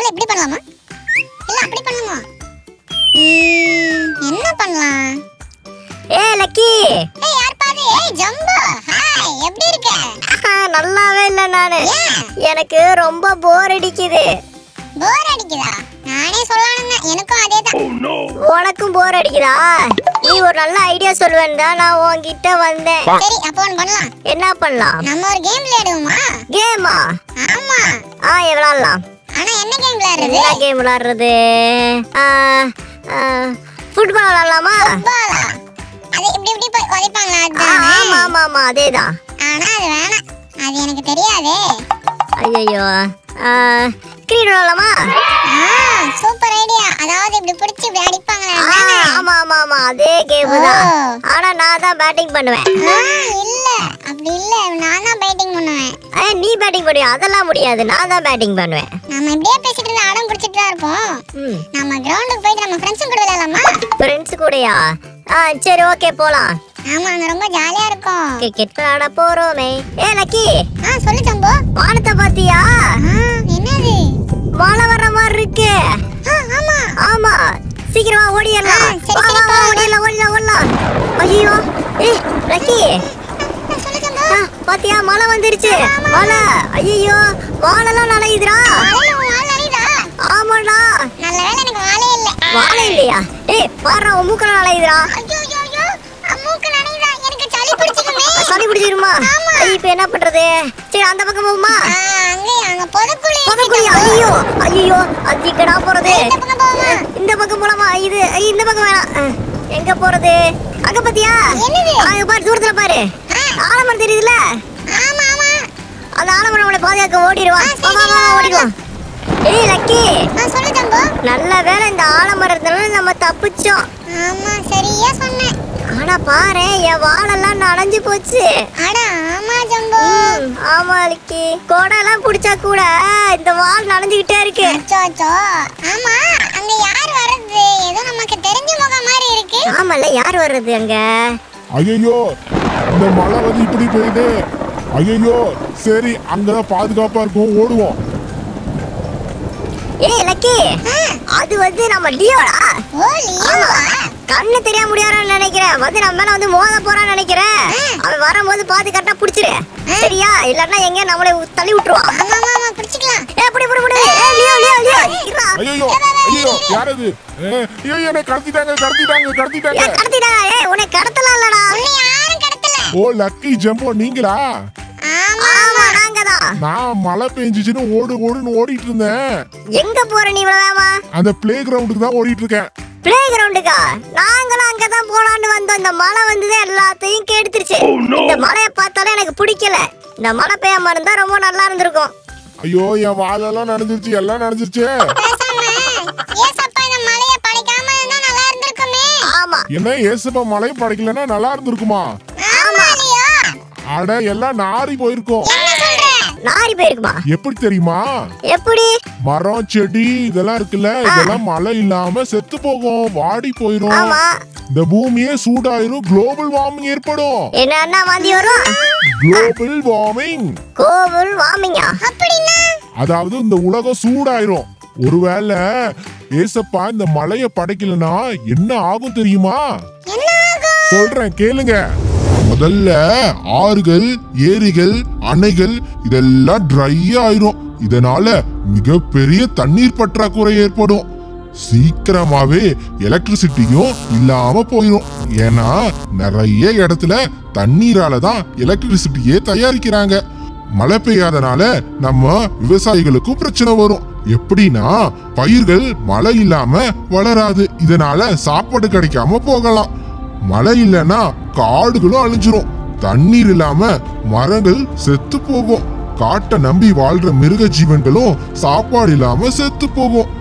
இப்படி பண்ணலாமா இல்ல அப்படி பண்ணலாமா ம், என்ன பண்ணலாம் ஏ லக்கி ஏய் யார் பாரு ஏய் ஜம்போ ஹாய் எப்படி இருக்க ஆஹா, நல்லாவே இல்ல நானு ஏன் எனக்கு ரொம்ப போர் அடிக்குது போர் அடிக்குதா நானே சொல்லலாம்னு எனக்கும் அதே தான் உனக்கும் போர் அடிக்குதா நீ ஒரு நல்ல ஐடியா சொல்லுவேன் தான் நான் உன்கிட்ட வந்தேன் சரி அப்போ ஒன்று பண்ணலாம் என்ன பண்ணலாம் நம்ம ஒரு கேம் விளையாடுவோமா கேமா ஆமா ஆ விளாடலாம் ஆனா என்ன கேம் விளையாடுறது என்ன கேம் விளாடுறது ஃபுட்பால் விளாடலாமா ஃபுட்பாலா அது இப்படி இப்படி போய் உதைப்பாங்களா ஆ, அதுதானே ஆமா ஆமா ஆமா அதேதான் ஆனா அது வேணாம் அது எனக்கு தெரியாதே ஐயோ கிரிக்கெட் விளாடலாமா ஆ சூப்பர் ஐடியா அதாவது இப்படி பிடிச்சி இப்படி அடிப்பாங்களா ஆ, அதுதானே? ஆமா ஆமா ஆமா அதே கேம் தான் ஆனா நான் தான் பேட்டிங் பண்ணுவேன் ஆ இல்ல அப்படி இல்ல நான் தான் பேட்டிங் பண்ணுவேன் ஏ, நீ பேட்டிங் பண்ணுவியா அதெல்லாம் முடியாது நான் தான் பேட்டிங் பண்ணுவேன் நம்ம இப்படியே பேசிட்டு இருந்தா அடம் பிடிச்சிட்டு தான் இருப்போம் ம் நம்ம கிரவுண்டுக்கு போயிட்டு நம்ம ஃப்ரெண்ட்ஸும் கூட விளையாடலாமா ஃப்ரெண்ட்ஸ் கூடயா ஆ சரி ஓகே போலாம் ஆமா அங்க ரொம்ப ஜாலியா இருக்கும் கிரிக்கெட் விளாட போறோமே ஏ லக்கி ஆ சொல்லு சம்போ வானத்தை பாத்தியா ஆ என்னது மழை வர்ற மாதிரி இருக்கு ஆ ஆமா ஆமா சீக்கிரமா ஓடிடலாம் ஆ, சரி, வா, சரி, வா, வா, போலாம். ஓடிடலாம் ஓடிடலாம் ஓடிடலாம் ஐயோ ஏ லக்கி ஆ, சொல்லு சம்போ ஆ, பாத்தியா மழை வந்துருச்சு மழை ஐயோ வாழெல்லாம் நனையுதுடா மழையில உன் வால் நனையுதா ஆமாடா நல்ல வேளை எனக்கு வாலே இல்ல வாழை இல்லையா ஏய் பாரு உன் மூக்கல நனையுதுடா ஐயோ ஐயோ ஐயோ அம்முக்கு நனையுதா எனக்கு சளி பிடிச்சிக்குமே சளி பிடிச்சிருமா இப்போ என்ன பண்றது சரி அந்த பக்கம் போகுமா ஆ அங்க அங்க பொதுக்குழி பக்கக்குடி ஐயோ ஐயோ அதுக்கடா போறது இந்த பக்கம் போவோமா இந்த பக்கம் போலாமா இது இந்த பக்கம் வேணாம் அஹ், எங்க போறது அங்க பாத்தியா என்னது? அங்க பாரு தூரத்துல பாரு ஆ. ஆலமரம் தெரியுதுல ஆமா ஆமா அந்த ஆலமரம் நம்மளை பாதுகாக்க ஓடிடுவா ஆ, சரி, வா, வா, வா, ஓடிடுவோம் ஏய் லக்கி ஆ சொல்லு தம்போ நல்ல வேளை இந்த ஆலமரத்துல நம்ம தப்பிச்சோம் ஆமா சரியா சொன்னேன் ஆனா பாரு என் வாழெல்லாம் நனைஞ்சு போச்சு அட ஆமா ஜம்போ ம், ஆமா லக்கி கொடைலாம் பிடிச்சா கூட இந்த வால் நனைஞ்சுக்கிட்டே இருக்கு அச்சோ அச்சோ ஆமா அங்க யார் வர்றது ஏதோ நமக்கு தெரிஞ்ச முகம் மாதிரி இருக்கு ஆமால யார் வர்றது அங்க ஐயோ இந்த மழை வந்து இப்படி பெய்யுது ஐயோ சரி அங்கதான் பாதுகாப்பா இருக்கும் ஓடுவோம் ஏய் லக்கி அது வந்து நம்ம லியோடா ஓ லியோவா கண்ணு தெரியாம முடியாதுன்னு நினைக்கிறேன் வந்து நம்ம மேல வந்து மோத போறான்னு நினைக்கிறேன் அவன் வரும்போது பார்த்து கரெக்டா புடிச்சிரு சரியா இல்லன்னா எங்க நம்மளை உ- தள்ளி விட்டுருவான் ஆமா ஆமா ஆமா பிடிச்சிக்கலாம் ஏ புடி புடி புடி ஏய் லியோ லியோ லியோ இருடா. ஐயோ ஐயோ யார் அது ஏ, ஐயோ என்னை கடத்திட்டாங்க கடத்திட்டாங்க ஏய் கடத்திட்டாங்க கடத்திடா ஏய் உன்னை கடத்தலாம் இல்லடா உன்னை யாரும் கடத்தல ஓ லக்கி ஜம்போ நீங்களா ஆமா ஆமா நாங்க தான் நான் மழை பெஞ்சிச்சுன்னு ஓடு ஓடுன்னு ஓடிட்டு இருந்தேன் எங்க போற நீ இவ்வளவு வேகமா அந்த பிளே கிரவுண்டுக்கு தான் ஓடிட்டு இருக்கேன் பிளே கிரவுண்டுக்கா நாங்களும் அங்கதான் போலான்னு வந்தோம் இந்த மழை வந்தது எல்லாத்தையும் கெடுத்துருச்சு இந்த மழையை பார்த்தாலே எனக்கு பிடிக்கல இந்த மழை பெய்யாம இருந்தா ரொம்ப நல்லா இருந்திருக்கும் ஐயோ என் வாழெல்லாம் நனைஞ்சிருச்சு எல்லாம் நனைஞ்சிருச்சு பேசாம ஏசப்பா இந்த மலைய படைக்காம இருந்தா நல்லா இருந்திருக்குமே ஆமா என்ன ஏசப்பா மழை படைக்கலன்னா நல்லா இருந்திருக்குமா ஆமா லியோ அட எல்லாம் நாரி போயிருக்கும் என்ன சொல்ற நாரி போயிருக்குமா எப்படி தெரியுமா எப்படி மரம் செடி இதெல்லாம் இருக்குல்ல இதெல்லாம் மழை இல்லாம செத்து போகும் வாடி போயிரும் ஆமா இந்த பூமியே சூடாயிரும் குளோபல் வார்மிங் ஏற்படும் என்ன வாந்தி வரும் குளோபல் வார்மிங் கோவில் வாமிங்கா அப்படின்னா அதாவது இந்த உலகம் சூடாயிரும் ஒருவேளை ஏசப்பா இந்த மழைய படைக்கலனா என்ன ஆகும் தெரியுமா என்ன ஆகும் சொல்றேன் கேளுங்க முதல்ல ஆறுகள் ஏரிகள் அணைகள் இதெல்லாம் ட்ரை ஆயிரும் இதனால மிகப்பெரிய தண்ணீர் பற்றாக்குறை ஏற்படும் சீக்கிரமாவே எலக்ட்ரிசிட்டியும் இல்லாம போயிடும் ஏன்னா நிறைய இடத்துல தண்ணீரால தான் எலக்ட்ரிசிட்டியே தயாரிக்கிறாங்க மழை பெய்யாதனால நம்ம விவசாயிகளுக்கும் பிரச்சனை வரும் எப்படின்னா பயிர்கள் மழை இல்லாம வளராது இதனால சாப்பாடு கிடைக்காம போகலாம் மழை இல்லைன்னா காடுகளும் அழிஞ்சிரும் தண்ணீர் இல்லாம மரங்கள் செத்து போகும் காட்டை நம்பி வாழ்ற மிருக ஜீவன்களும் சாப்பாடு இல்லாம செத்து போகும்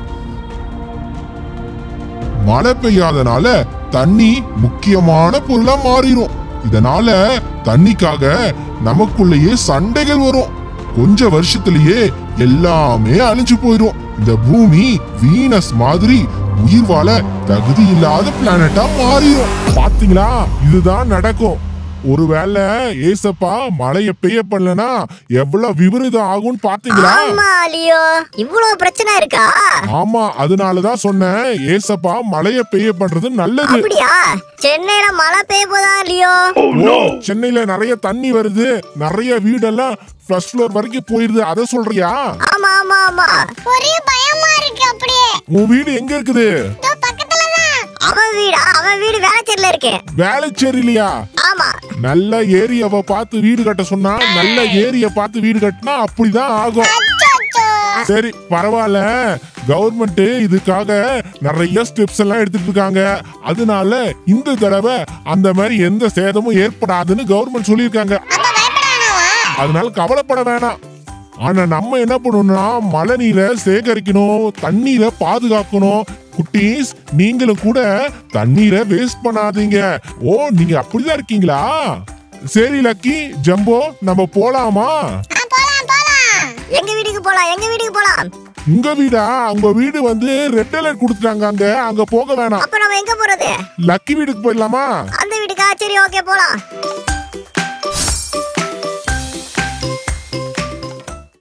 மழை பெய்யாதனால தண்ணி முக்கியமான பொருளா மாறிடும் இதனால தண்ணிக்காக நமக்குள்ளேயே சண்டைகள் வரும் கொஞ்ச வருஷத்திலேயே எல்லாமே அழிஞ்சு போயிடும் இந்த பூமி வீனஸ் மாதிரி உயிர் வாழ தகுதி இல்லாத பிளானட்டா மாறிடும் பாத்தீங்களா இதுதான் நடக்கும் ஒருவேளை ஏசப்பா மழைய பெய்ய பண்ணலனா எவ்வளவு விபரீதம் ஆகும்னு பாத்தீங்களா ஆமா லியோ இவ்வளவு பிரச்சனை இருக்கா ஆமா அதனாலதான் சொன்னேன் ஏசப்பா மழைய பெய்ய பண்றது நல்லது அப்படியா சென்னையில மழை பெய்ய போதா லியோ ஓ சென்னையில நிறைய தண்ணி வருது நிறைய வீடெல்லாம் ஃபர்ஸ்ட் ஃப்ளோர் வரைக்கும் போயிருது அத சொல்றியா ஆமா ஆமா ஆமா ஒரே பயமா இருக்கு அப்படியே உன் வீடு எங்க இருக்குது இதோ பக்கத்துல தான் அவன் வீடா அவன் வீடு வேளச்சேரியில இருக்கு வேலைச்சேரிலையா ஆமா நல்ல ஏரியாவை பார்த்து வீடு கட்ட சொன்னா நல்ல ஏரியா பார்த்து வீடு கட்டினா அப்படிதான் ஆகும் அச்சோ சரி பரவாயில்ல கவர்மெண்ட் இதுக்காக நிறைய ஸ்டெப்ஸ் எல்லாம் எடுத்துட்டு இருக்காங்க அதனால இந்த தடவை அந்த மாதிரி எந்த சேதமும் ஏற்படாதுன்னு கவர்மெண்ட் சொல்லியிருக்காங்க அப்ப பயப்பட வேணாமா அதனால கவலைப்பட வேணாம் ஆனா நம்ம என்ன பண்ணணும்னா மழை நீரை சேகரிக்கணும் தண்ணீரை பாதுகாக்கணும் குட்டீஸ் நீங்களும் கூட தண்ணீரை வேஸ்ட் பண்ணாதீங்க ஓ நீங்க அப்படிதான் இருக்கீங்களா சரி லக்கி ஜம்போ நம்ம போலாமா ஆ, போலாம் போலாம் எங்க வீட்டுக்கு போலாம் எங்க வீட்டுக்கு போலாம் உங்க வீடா உங்க வீடு வந்து ரெட் அலர்ட் கொடுத்துட்டாங்க அங்க அங்க போக வேணாம் அப்ப நம்ம எங்க போறது லக்கி வீட்டுக்கு போயிடலாமா அந்த வீட்டுக்கா சரி ஓகே போலாம்